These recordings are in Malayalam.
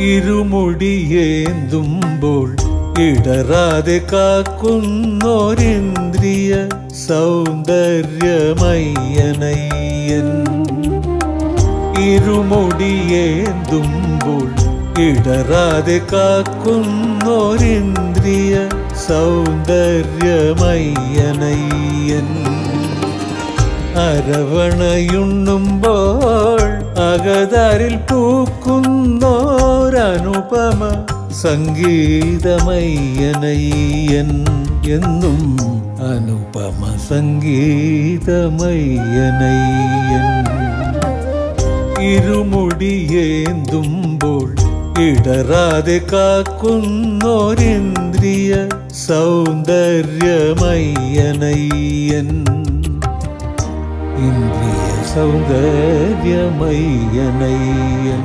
ഇരുമുടിയേന്തുമ്പോൾ ഇടറാതെ കാക്കുന്നോരിന്ദ്രിയ സൗന്ദര്യമയ്യനയ്യൻ ഇരുമുടിയേന്തുമ്പോൾ ഇടറാതെ കാക്കുന്നോരിന്ദ്രിയ സൗന്ദര്യമയ്യനയ്യൻ അരവണയുണ്ണുമ്പോൾ അകതാരിൽ പൂക്കുന്നോരനുപമ സംഗീതമയ്യനയ്യൻ എന്നും അനുപമ സംഗീതമയ്യനയ്യൻ ഇരുമുടിയേന്തുമ്പോൾ ഇടറാതെ കാക്കുന്നോരിന്ദ്രിയ സൗന്ദര്യമയ്യനയ്യൻ ഇന്ദ്രിയ സൗന്ദര്യമയ്യനയ്യൻ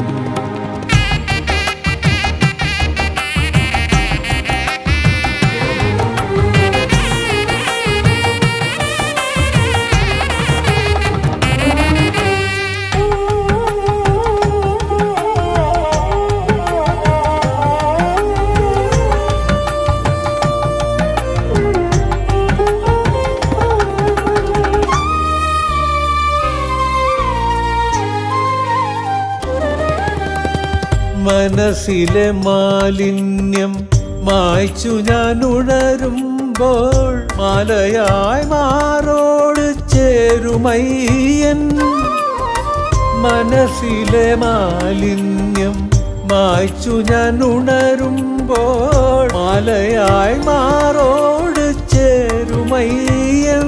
മനസ്സിലെ മാലിന്യം മായ്ച്ചു ഞാൻ ഉണരുമ്പോൾ മാലയായി മാറോട് ചേരുമയ്യൻ മനസ്സിലെ മാലിന്യം മായ്ച്ചു ഞാൻ ഉണരുമ്പോൾ മാലയായി മാറോട് ചേരുമയ്യൻ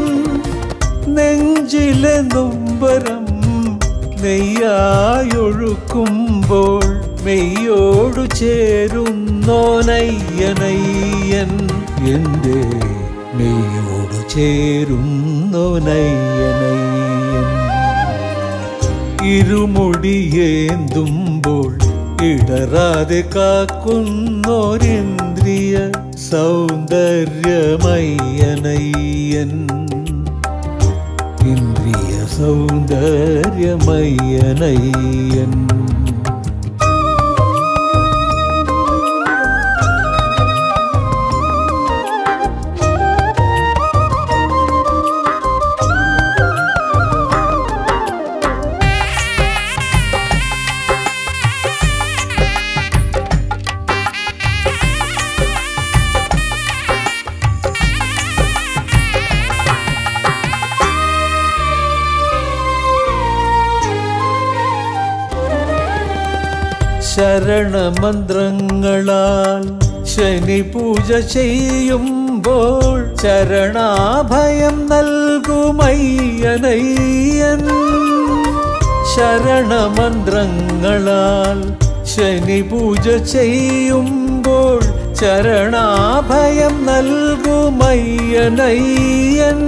നെഞ്ചിലെ നൊമ്പരം നെയ്യായൊഴുക്കുമ്പോൾ മെയ്യോടു ചേരുന്നോനയ്യനയ്യൻ എൻ്റെ മെയ്യോടു ചേരുന്നോനയ്യനയ്യൻ ഇരുമുടിയേന്തുമ്പോൾ ഇടറാതെ കാക്കുന്നോരിന്ദ്രിയ സൗന്ദര്യമയ്യനയ്യൻ ഇന്ദ്രിയ സൗന്ദര്യമയ്യനയ്യൻ ശരണമന്ത്രങ്ങളാൽ ശനി പൂജ ചെയ്യുമ്പോൾ ശരണാഭയം നൽകുമയ്യനയ്യൻ ശരണമന്ത്രങ്ങളാൽ ശനി പൂജ ചെയ്യുമ്പോൾ ശരണാഭയം നൽകുമയ്യനയ്യൻ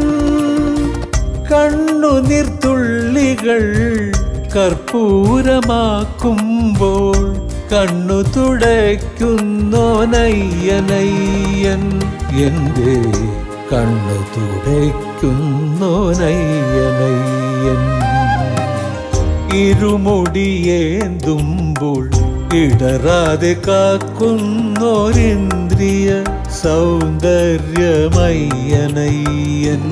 കണ്ണുനീർത്തുള്ളികൾ കർപ്പൂരമാക്കുമ്പോൾ കണ്ണു തുടയ്ക്കുന്നോനയ്യനയ്യൻ എൻ്റെ കണ്ണു തുടയ്ക്കുന്നോനയ്യനയ്യൻ ഇരുമുടിയേന്തുമ്പോൾ ഇടറാതെ കാക്കുന്നോരിന്ദ്രിയ സൗന്ദര്യമയ്യനയ്യൻ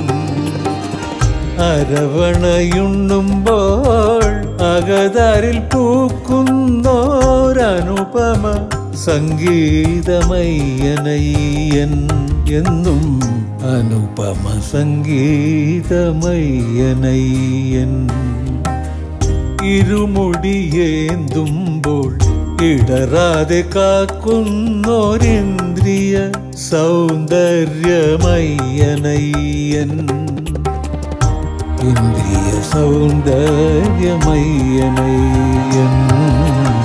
അരവണയുണ്ണുമ്പോൾ അകതാരിൽ പൂക്കുന്നോരനുപമ സംഗീതമയ്യനയ്യൻ എന്നും അനുപമ സംഗീതമയ്യനയ്യൻ ഇരുമുടിയേന്തുമ്പോൾ ഇടറാതെ കാക്കുന്നോരിന്ദ്രിയ സൗന്ദര്യമയ്യനയ്യൻ ഇന്ദ്രിയ സൗന്ദര്യമയ്യനയ്യൻ